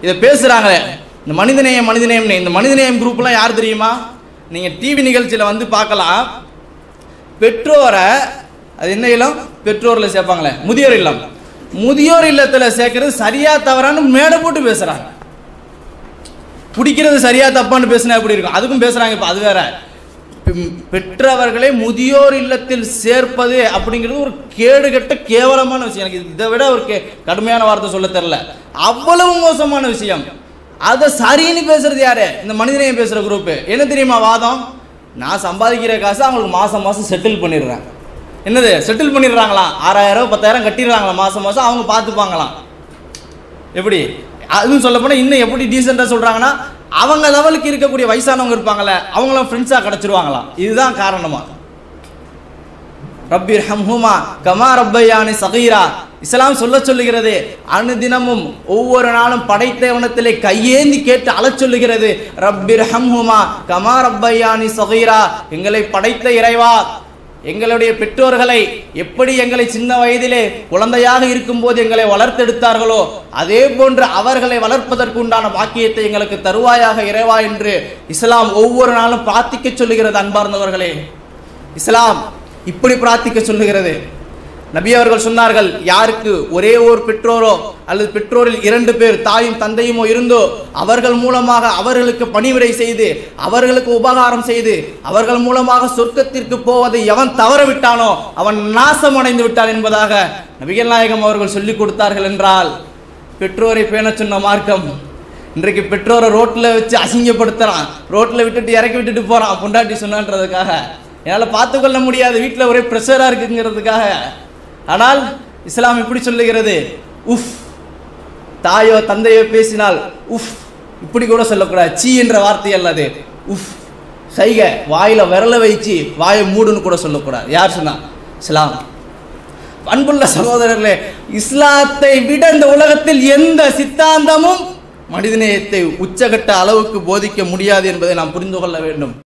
இதை பேசுகிறாங்களே இந்த மனிதநேயம் மனிதநேயம்னு இந்த மனிதநேயம் குரூப்லாம் யார் தெரியுமா நீங்கள் டிவி நிகழ்ச்சியில் வந்து பார்க்கலாம் பெற்றோரை அது என்ன இல்லம் பெற்றோரில் சேர்ப்பாங்களே முதியோர் இல்லம் முதியோர் இல்லத்தில் சேர்க்கறது சரியா தவறான்னு மேடை போட்டு பேசுகிறாங்க பிடிக்கிறது சரியா தப்பான்னு பேசினா எப்படி இருக்கும் அதுக்கும் பேசுகிறாங்க இப்போ அது வேற பெ- பெற்றவர்களை முதியோர் இல்லத்தில் சேர்ப்பது அப்படிங்கிறது ஒரு கேடுகெட்ட கேவலமான விஷயம் எனக்கு இதை விட ஒரு கே கடுமையான வார்த்தை சொல்ல தெரில அவ்வளவு மோசமான விஷயம் அதை சரின்னு பேசுறது யாரு இந்த மனிதனையும் பேசுற குரூப் என்ன தெரியுமா வாதம் நான் சம்பாதிக்கிற காசு அவங்களுக்கு மாசம் மாசம் செட்டில் பண்ணிடுறேன் என்னது செட்டில் பண்ணிடுறாங்களாம் ஆறாயிரம் பத்தாயிரம் கட்டிடுறாங்களாம் மாசம் மாசம் அவங்க பார்த்துப்பாங்களாம் எப்படி அதுவும் சொல்ல போனால் இன்னும் எப்படி டீசெண்டாக சொல்கிறாங்கன்னா அவங்க லெவலுக்கு இருக்கக்கூடிய வயசானவங்க இருப்பாங்கல்ல அவங்களும் ஃப்ரெண்ட்ஸாக கிடச்சிருவாங்களாம் இதுதான் காரணமா ரப்பிர் ஹம்ஹுமா கமா ரப்பையானி சகீரா இஸ்லாம் சொல்ல சொல்லுகிறது அனுதினமும் ஒவ்வொரு நாளும் படைத்தவனத்திலே கையேந்தி கேட்டு அழச் சொல்லுகிறது ரப்பிர் ஹம்ஹுமா கமா ரப்பையானி சகீரா எங்களை படைத்த இறைவா எங்களுடைய பெற்றோர்களை எப்படி எங்களை சின்ன வயதிலே குழந்தையாக இருக்கும்போது எங்களை வளர்த்தெடுத்தார்களோ அதே போன்று அவர்களை வளர்ப்பதற்கு உண்டான பாக்கியத்தை எங்களுக்கு தருவாயாக இறைவா என்று இஸ்லாம் ஒவ்வொரு நாளும் பிரார்த்திக்க சொல்லுகிறது அன்பார்ந்தவர்களே இஸ்லாம் இப்படி பிரார்த்திக்க சொல்லுகிறது நபி அவர்கள் சொன்னார்கள் யாருக்கு ஒரே ஒரு பெற்றோரோ அல்லது பெற்றோரில் இரண்டு பேர் தாயும் தந்தையுமோ இருந்தோ அவர்கள் மூலமாக அவர்களுக்கு பணிவிடை செய்து அவர்களுக்கு உபகாரம் செய்து அவர்கள் மூலமாக சொர்க்கத்திற்கு போவதை எவன் தவற விட்டானோ அவன் நாசம் அடைந்து விட்டான் என்பதாக நபிகள் நாயகம் அவர்கள் சொல்லிக் கொடுத்தார்கள் என்றால் பெற்றோரை பேணச் சொன்ன மார்க்கம் இன்றைக்கு பெற்றோரை ரோட்டில் வச்சு அசிங்கப்படுத்துறான் ரோட்டில் விட்டுட்டு இறக்கி விட்டுட்டு போறான் பொண்டாட்டி சொன்னான்றதுக்காக என்னால் பார்த்துக்கொள்ள முடியாது வீட்டில் ஒரே ப்ரெஷராக இருக்குங்கிறதுக்காக ஆனால் இஸ்லாம் இப்படி சொல்லுகிறது உஃப் தாயோ தந்தையோ பேசினால் உஃப் இப்படி கூட சொல்லக்கூடாது சீ என்ற வார்த்தை அல்லது உஃப் சைக வாயில விரல வைச்சு வாயை மூடுன்னு கூட சொல்லக்கூடாது யார் சொன்னா இஸ்லாம் அன்புள்ள சகோதரர்களே இஸ்லாத்தை விட இந்த உலகத்தில் எந்த சித்தாந்தமும் மனிதநேயத்தை உச்சகட்ட அளவுக்கு போதிக்க முடியாது என்பதை நாம் புரிந்து கொள்ள வேண்டும்